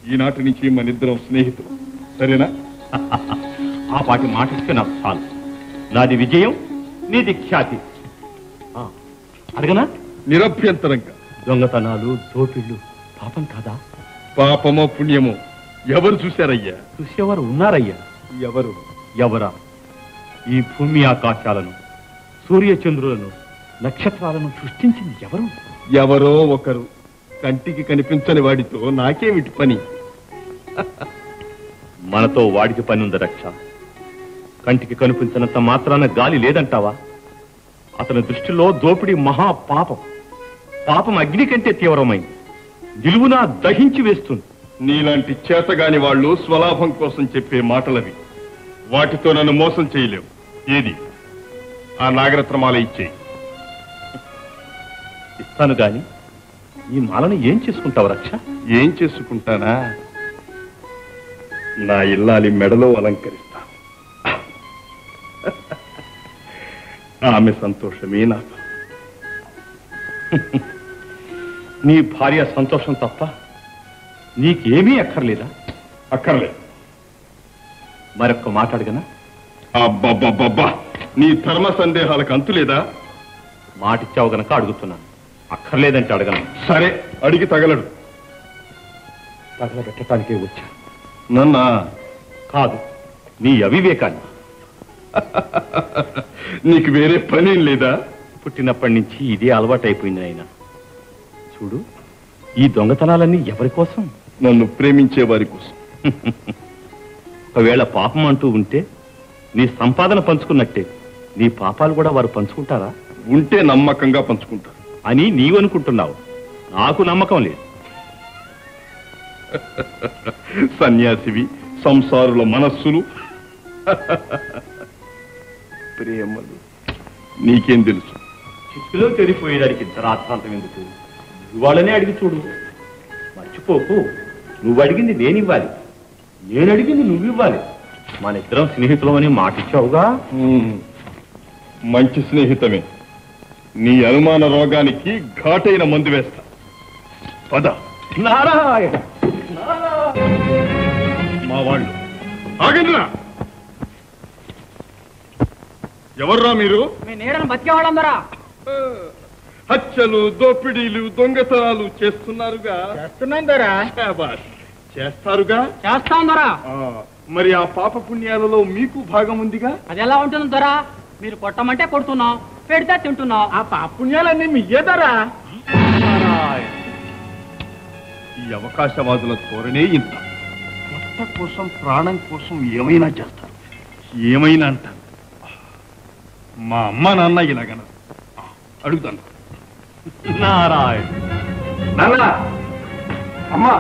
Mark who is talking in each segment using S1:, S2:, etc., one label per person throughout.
S1: ఈనాటి నుంచి మన ఇద్దరం స్నేహితులు సరేనా
S2: ఆ పాటి మాట ఇస్తే నాకు చాలు నాది విజయం నీది ఖ్యాతి ఆ, అడగనా
S1: నిరభ్యంతరంగా
S2: దొంగతనాలు దోపిళ్ళు పాపం కాదా
S1: పాపమో పుణ్యమో ఎవరు చూశారయ్యా
S2: చూసేవారు ఉన్నారయ్యా
S1: ఎవరు
S2: ఎవరా ఈ భూమి ఆకాశాలను సూర్యచంద్రులను నక్షత్రాలను సృష్టించింది ఎవరు
S1: ఎవరో ఒకరు కంటికి కనిపించని వాడితో నాకేమిటి పని
S2: మనతో వాడికి పని ఉంది రక్ష కంటికి కనిపించినంత మాత్రాన గాలి లేదంటావా అతని దృష్టిలో దోపిడీ మహా పాపం పాపం అగ్ని కంటే తీవ్రమైంది నిలువునా దహించి వేస్తుంది
S1: నీలాంటి చేతగాని వాళ్ళు స్వలాభం కోసం చెప్పే మాటలవి వాటితో నన్ను మోసం చేయలేవు ఏది ఆ నాగరత్నమాల ఇచ్చేయి
S2: ఇస్తాను గాని ఈ మాలను ఏం చేసుకుంటావు రక్ష
S1: ఏం చేసుకుంటానా నా ఇల్లాలి మెడలో అలంకరిస్తా ఆమె సంతోషమే నాకు
S2: నీ భార్య సంతోషం తప్ప నీకేమీ అక్కర్లేదా
S1: అక్కర్లేదు
S2: మరొక్క మాట అడగనా
S1: అబ్బబ్బబ్బబ్బా నీ ధర్మ సందేహాలకు అంతులేదా
S2: మాటిచ్చావు గనక అడుగుతున్నాను అక్కర్లేదంటే అడగను
S1: సరే అడిగి తగలడు
S2: తగలబెట్టడానికే వచ్చా
S1: నన్న
S2: కాదు నీ అవివేకాన్ని
S1: నీకు వేరే పనేం లేదా
S2: పుట్టినప్పటి నుంచి ఇదే అలవాటైపోయింది ఆయన చూడు ఈ దొంగతనాలన్నీ ఎవరి కోసం
S1: నన్ను ప్రేమించే వారి కోసం
S2: ఒకవేళ పాపం అంటూ ఉంటే నీ సంపాదన పంచుకున్నట్టే నీ పాపాలు కూడా వారు పంచుకుంటారా
S1: ఉంటే నమ్మకంగా పంచుకుంటారు
S2: అని నీవు అనుకుంటున్నావు నాకు నమ్మకం లేదు
S1: సన్యాసివి సంసారుల మనస్సులు ప్రేమలు నీకేం తెలుసు
S2: చిక్కులో చెడిపోయేదానికి ఇంత రాత్రాంతం ఎందుకు వాళ్ళనే అడిగి చూడు మర్చిపోకు నువ్వు అడిగింది నేను ఇవ్వాలి నేను అడిగింది నువ్వు ఇవ్వాలి మన ఇద్దరం స్నేహితులమని మాట ఇచ్చావుగా
S1: ఉమ్, మంచి స్నేహితమే నీ అనుమాన రోగానికి ఘాటైన మందు వేస్తా పద
S2: నారాయణ
S1: మా వాళ్ళు ఆగండిరా ఎవర్రా మీరు
S3: మీ నీడను బతికేవాళ్ళందరా
S1: హత్యలు దోపిడీలు దొంగతనాలు చేస్తున్నారుగా
S3: చేస్తున్నాం దొరా
S1: శాబాష్. చేస్తారుగా
S3: చేస్తాం దొరా
S1: ఆ, మరి ఆ పాప పుణ్యాలలో మీకు భాగం ఉందిగా
S3: అది ఎలా ఉంటుంది దొరా మీరు కొట్టమంటే కొడుతున్నాం పెడితే తింటున్నాం ఆ పాపుణ్యాలన్నీ మీయేదరా
S1: ఈ అవకాశవాదుల ధోరణే ఇంత పొట్ట కోసం ప్రాణం కోసం ఏమైనా చేస్తారు ఏమైనా అంటారు మా అమ్మ నాన్న ఇలాగనరు ఆ, అడుగుతాను
S2: నారాయణ
S1: నాన్న అమ్మా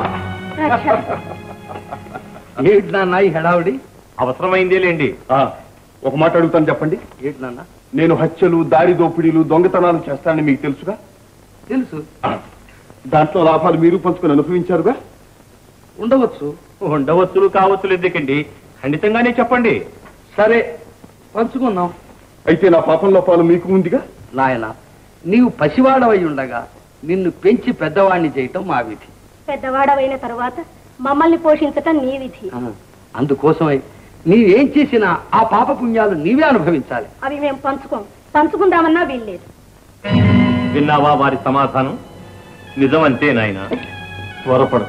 S4: ఏమిటి నాన్న ఈ హడావుడి
S2: అవసరమైందే లేండి
S1: ఆ, ఒక మాట అడుగుతాను చెప్పండి
S4: ఏంటి నాన్న
S1: నేను హత్యలు దారి దోపిడీలు దొంగతనాలు చేస్తానని మీకు తెలుసుగా
S4: తెలుసు
S1: ఆ, దాంట్లో లాభాలు మీరు పంచుకొని అనుభవించారుగా
S4: ఉండవచ్చు
S2: ఉండవచ్చులు కావచ్చులు ఎందుకండి ఖండితంగానే చెప్పండి
S4: సరే పంచుకున్నాం
S1: అయితే నా పాపంలో పాలు మీకు ఉందిగా
S4: నాయన నీవు పసివాడవై ఉండగా నిన్ను పెంచి పెద్దవాణ్ణి చేయటం మా విధి
S5: పెద్దవాడవైన తరువాత మమ్మల్ని పోషించటం నీ విధి
S4: ఆ, అందుకోసమై నీవేం చేసినా ఆ పాప పుణ్యాలు నీవే అనుభవించాలి
S5: అవి మేము పంచుకోం పంచుకుందామన్నా వీల్లేదు
S2: విన్నావా వారి సమాధానం నిజం అంతే నాయన
S1: త్వరపడ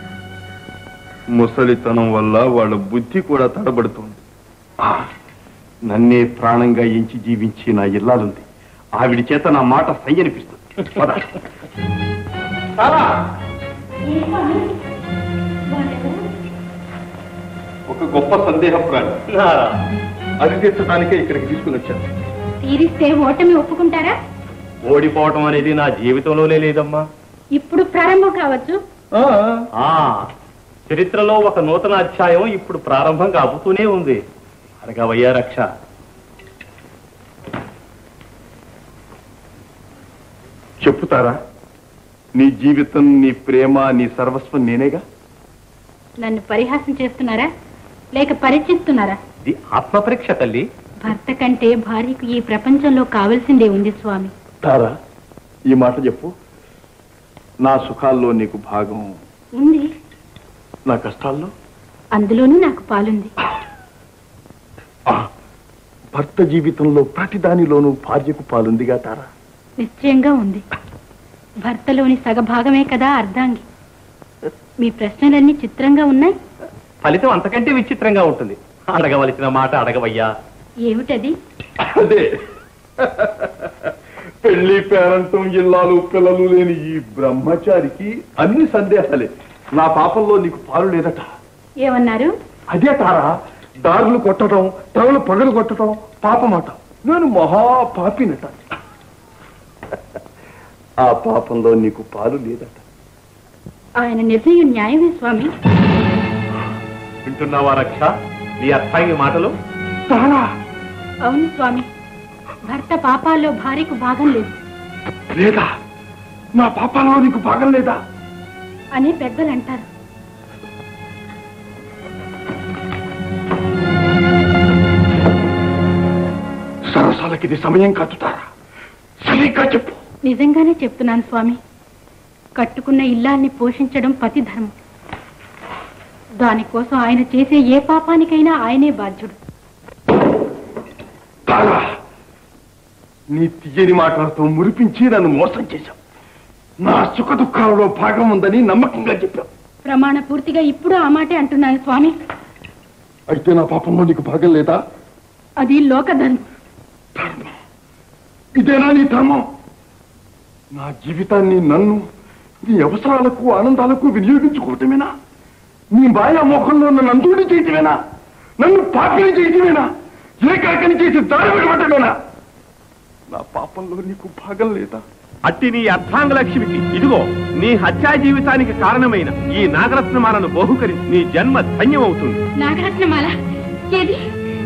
S1: ముసలితనం వల్ల వాళ్ళ బుద్ధి కూడా తడబడుతోంది ఆ, నన్నే ప్రాణంగా ఎంచి జీవించి నా ఇల్లాలుంది ఆవిడి చేత నా మాట సయ్యనిపిస్తుంది పద. ఒక గొప్ప సందేహ ప్రాణి అది తీర్చడానికే ఇక్కడికి తీసుకుని వచ్చాను
S5: తీరిస్తే ఓటమి ఒప్పుకుంటారా
S2: ఓడిపోవటం అనేది నా జీవితంలోనే లేదమ్మా
S5: ఇప్పుడు ప్రారంభం కావచ్చు
S2: ఆ చరిత్రలో ఒక నూతన అధ్యాయం ఇప్పుడు ప్రారంభం కాబోతూనే ఉంది అరగవయ్యా రక్ష
S1: చెప్పుతారా నీ జీవితం నీ ప్రేమ నీ సర్వస్వం నేనేగా
S5: నన్ను పరిహాసం చేస్తున్నారా లేక పరీక్షిస్తున్నారా
S2: ఇది ఆత్మ పరీక్ష తల్లి
S5: భర్త కంటే భార్యకు ఈ ప్రపంచంలో కావలసిందే ఉంది స్వామి
S1: తారా ఈ మాట చెప్పు నా సుఖాల్లో నీకు భాగం
S5: ఉంది
S1: నా కష్టాల్లో
S5: అందులోనూ నాకు పాలుంది
S1: ఆ, భర్త జీవితంలో ప్రతి దానిలోనూ భార్యకు పాలుందిగా తారా
S5: నిశ్చయంగా ఉంది భర్తలోని సగభాగమే కదా అర్ధాంగి మీ ప్రశ్నలన్నీ చిత్రంగా ఉన్నాయి
S2: ఫలితం అంతకంటే విచిత్రంగా ఉంటుంది అడగవలసిన మాట అడగవయ్యా
S5: ఏమిటది
S1: అదే పెళ్లి పేరంటం ఇల్లాలు పిల్లలు లేని ఈ బ్రహ్మచారికి అన్ని సందేహాలే నా పాపంలో నీకు పాలు లేదట
S5: ఏమన్నారు
S1: అదే తారా దారులు కొట్టడం తరలు పగలు కొట్టడం పాపమాట నేను మహా పాపినట ఆ పాపంలో నీకు పాలు లేదట
S5: ఆయన నిర్ణయం న్యాయమే స్వామి
S2: వింటున్నావా రక్ష నీ అర్థాంగి మాటలు
S1: తారా
S5: అవును స్వామి భర్త పాపాల్లో భార్యకు భాగం లేదు
S1: లేదా నా పాపాలలో నీకు భాగం లేదా
S5: అని పెద్దలు అంటారు
S1: సరసాలకి ఇది సమయం కాదు తారా సరిగ్గా చెప్పు
S5: నిజంగానే చెప్తున్నాను స్వామి కట్టుకున్న ఇల్లాల్ని పోషించడం పతి ధర్మం దానికోసం ఆయన చేసే ఏ పాపానికైనా ఆయనే బాధ్యుడు
S1: తారా నీ తీయని మాటలతో మురిపించి నన్ను మోసం చేశావు నా సుఖ దుఃఖాలలో భాగం ఉందని నమ్మకంగా చెప్పావు
S5: ప్రమాణ పూర్తిగా ఇప్పుడు ఆ మాటే అంటున్నాను స్వామి
S1: అయితే నా పాపంలో నీకు భాగం లేదా
S5: అది లోకధర్మం
S1: ధర్మం ఇదేనా నీ ధర్మం నా జీవితాన్ని నన్ను నీ అవసరాలకు ఆనందాలకు వినియోగించుకోవటమేనా నీ మాయా మోహంలో నన్ను అంతుడి చేయటమేనా నన్ను పాపిని చేయటమేనా ఏకాకని చేసి దారి విడవటమేనా నా పాపంలో నీకు భాగం లేదా
S2: అట్టి నీ అర్థాంగ లక్ష్మికి ఇదిగో నీ హత్యా జీవితానికి కారణమైన ఈ నాగరత్నమాలను బహుకరి నీ జన్మ ధన్యమవుతుంది
S5: నాగరత్నమాల ఏది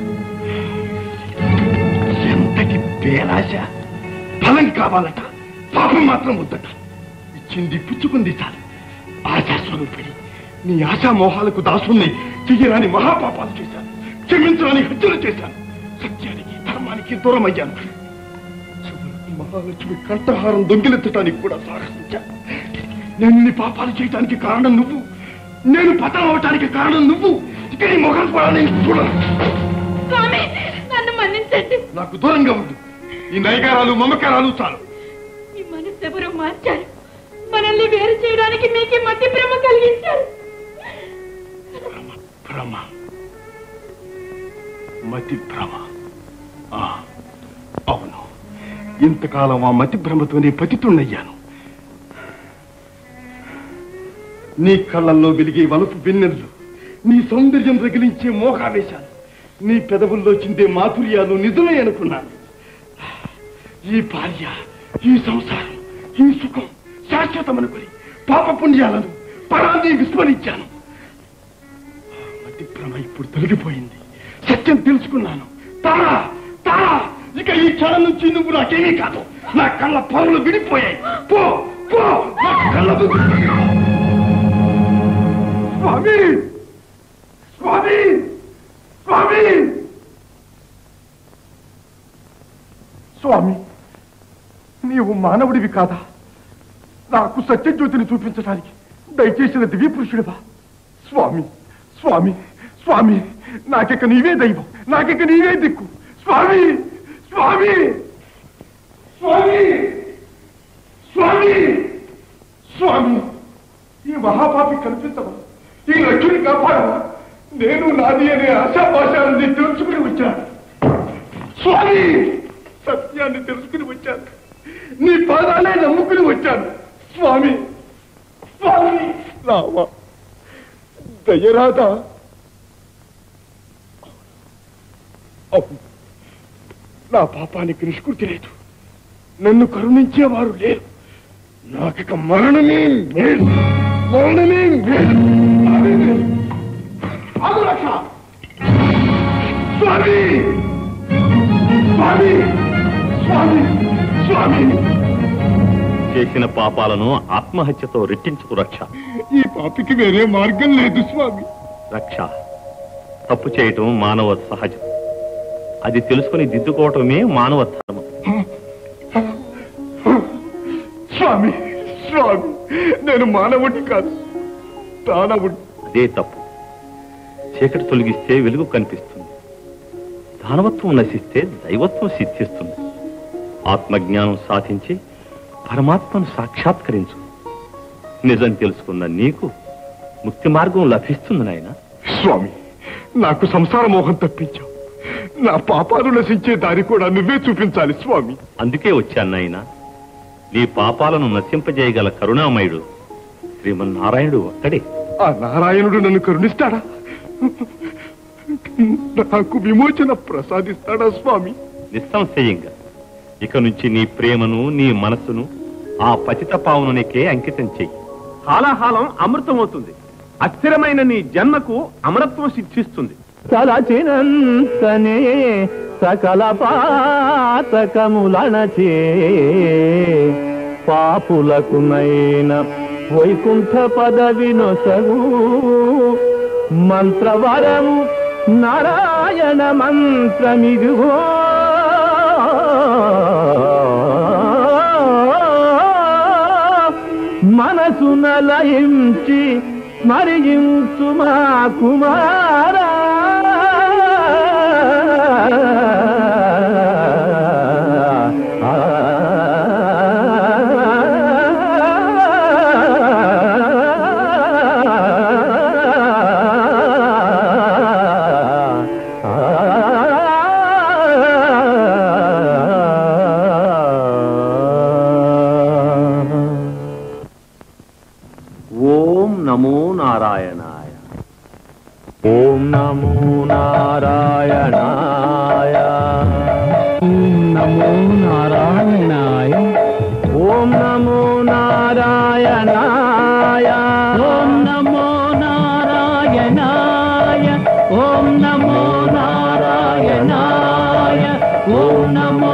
S1: ఎంతటి పేరాశ ఫలం కావాలట పాపం మాత్రం వద్దట ఇచ్చింది పుచ్చుకుంది చాలు ఆశాస్వరూపిణి నీ ఆశా మోహాలకు దాసుల్ని చెయ్యరాని మహాపాపాలు చేశాను క్షమించరాని హత్యలు చేశాను సత్యానికి ధర్మానికి దూరం అయ్యాను చివరకు మహాలక్ష్మి కంఠహారం దొంగిలెత్తడానికి కూడా సాహసించాను నేను నీ పాపాలు చేయడానికి కారణం నువ్వు నేను పతనం అవటానికి కారణం నువ్వు ఇక నీ మొహం కూడా నేను చూడను
S5: స్వామి నన్ను మన్నించండి
S1: నాకు దూరంగా ఉండు ఈ నైగారాలు మమకారాలు చాలు
S5: ఈ మనసు ఎవరో మార్చారు మనల్ని వేరు చేయడానికి మీకే మధ్య భ్రమ కలిగించారు
S1: భ్రమ మతి భ్రమ ఆ, అవును ఇంతకాలం ఆ మతి భ్రమతోనే పతితున్నయ్యాను నీ కళ్ళల్లో వెలిగే వలపు వెన్నెల్లు నీ సౌందర్యం రగిలించే మోహావేశాలు నీ పెదవుల్లో చిందే మాధుర్యాలు నిజమే అనుకున్నాను ఈ భార్య ఈ సంసారం ఈ సుఖం శాశ్వతమనుకుని పాపపుణ్యాలను పరాన్ని విస్మరించాను మతి భ్రమ ఇప్పుడు తొలగిపోయింది సత్యం తెలుసుకున్నాను తారా తారా ఇక ఈ క్షణం నుంచి నువ్వు నాకేమీ కాదు నా కళ్ళ పనులు విడిపోయాయి పో పో నా కళ్ళ స్వామి స్వామి స్వామి స్వామి నీవు మానవుడివి కాదా నాకు సత్యజ్యోతిని చూపించడానికి దయచేసిన దివ్య పురుషుడివా స్వామి స్వామి స్వామి నాకిక నీవే దైవం నాకిక నీవే దిక్కు స్వామి స్వామి స్వామి స్వామి స్వామి ఈ మహాపాపి కనిపించవా ఈ లక్ష్మిని కాపాడవా నేను నాది అనే ఆశాపాశాలని తెలుసుకుని వచ్చాను స్వామి సత్యాన్ని తెలుసుకుని వచ్చాను నీ పాదాలే నమ్ముకుని వచ్చాను స్వామి స్వామి రావా దయరాదా అవును నా పాపానికి నిష్కృతి లేదు నన్ను కరుణించేవారు లేరు నాకిక మరణమే మేలు మరణమే మేలు అదే మేలు. ఆగు రక్ష స్వామి స్వామి స్వామి స్వామి
S2: చేసిన పాపాలను ఆత్మహత్యతో రెట్టించుకు రక్ష
S1: ఈ పాపికి వేరే మార్గం లేదు స్వామి
S2: రక్ష తప్పు చేయటం మానవ సహజం అది తెలుసుకుని దిద్దుకోవటమే మానవ ధర్మం
S1: స్వామి స్వామి నేను మానవుడిని కాదు దానవుడి
S2: అదే తప్పు చీకటి తొలగిస్తే వెలుగు కనిపిస్తుంది దానవత్వం నశిస్తే దైవత్వం సిద్ధిస్తుంది ఆత్మజ్ఞానం సాధించి పరమాత్మను సాక్షాత్కరించు నిజం తెలుసుకున్న నీకు ముక్తి మార్గం లభిస్తుంది నాయనా
S1: స్వామి నాకు సంసార మోహం తప్పించావు నా పాపాలు నశించే దారి కూడా నువ్వే చూపించాలి స్వామి
S2: అందుకే వచ్చాను నాయనా నీ పాపాలను నశింపజేయగల కరుణామయుడు శ్రీమన్నారాయణుడు ఒక్కడే
S1: ఆ నారాయణుడు నన్ను కరుణిస్తాడా నాకు విమోచన ప్రసాదిస్తాడా స్వామి
S2: నిస్సంశయంగా ఇక నుంచి నీ ప్రేమను నీ మనసును ఆ పతిత పావనునికే అంకితం చెయ్యి
S6: హాలాహాలం అమృతం అవుతుంది అస్థిరమైన నీ జన్మకు అమరత్వం సిద్ధిస్తుంది
S3: తలచినంతనే సకల పాతకములనచే పాపులకునైన వైకుంఠ పదవి నొసగు మంత్రవరము నారాయణ మంత్రమిదిగో మనసున లయించి స్మరించు మా కుమారా
S2: ఓం నమో నారాయణాయ
S3: ఓం నమో నారాయణాయ ఓం నమో నారాయణాయ ఓం నమో నారాయణాయ ఓం నమో నారాయణాయ ఓం నమో నారాయణాయ ఓం నమో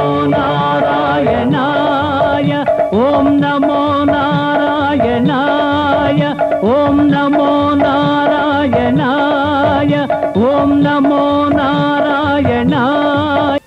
S3: నారాయణాయ ఓం నమో నారాయణాయ ఓం నమో నారాయణాయ ఓం నమో నారాయణాయ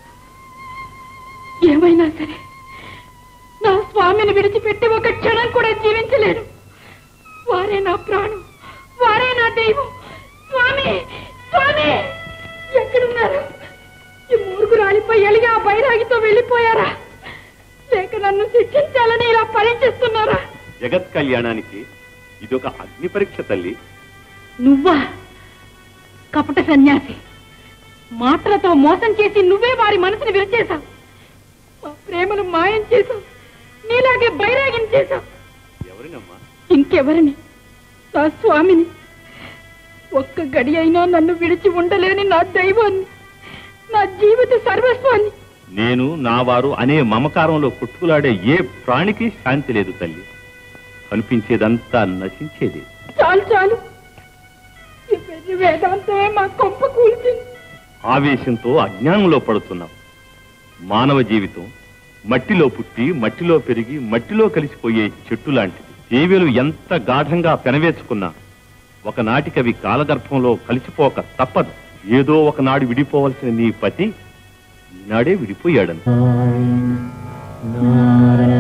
S5: ఏమైనా సరే నా స్వామిని విడిచిపెట్టి ఒక క్షణం కూడా జీవించలేను వారే నా ప్రాణం వారే నా దైవం స్వామి స్వామి ఎక్కడున్నారు ఈ మూర్ఖురాలిపై ఎలిగి ఆ బైరాగితో వెళ్ళిపోయారా లేక నన్ను శిక్షించాలని ఇలా పరీక్షిస్తున్నారా
S2: జగత్ కళ్యాణానికి ఇదొక అగ్ని పరీక్ష తల్లి
S5: నువ్వా కపట సన్యాసి మాటలతో మోసం చేసి నువ్వే వారి మనసుని విరిచేశావు మా ప్రేమను మాయం చేశావు నీలాగే బైరాగిని చేశావు
S2: ఎవరినమ్మా
S5: ఇంకెవరిని నా స్వామిని ఒక్క గడి అయినా నన్ను విడిచి ఉండలేని నా దైవాన్ని నా జీవిత సర్వస్వాన్ని
S2: నేను నా వారు అనే మమకారంలో కొట్టుకులాడే ఏ ప్రాణికి శాంతి లేదు తల్లి కనిపించేదంతా నశించేది
S5: చాలు చాలు ఈ వెర్రి వేదాంతమే మా కొంప కూల్చింది
S2: ఆవేశంతో అజ్ఞానంలో పడుతున్నాం మానవ జీవితం మట్టిలో పుట్టి మట్టిలో పెరిగి మట్టిలో కలిసిపోయే చెట్టు లాంటిది జీవులు ఎంత గాఢంగా పెనవేసుకున్నా ఒకనాటికవి కాలగర్భంలో కలిసిపోక తప్పదు ఏదో ఒకనాడు విడిపోవలసిన నీ పతి ఈనాడే విడిపోయాడను
S3: నారాయణ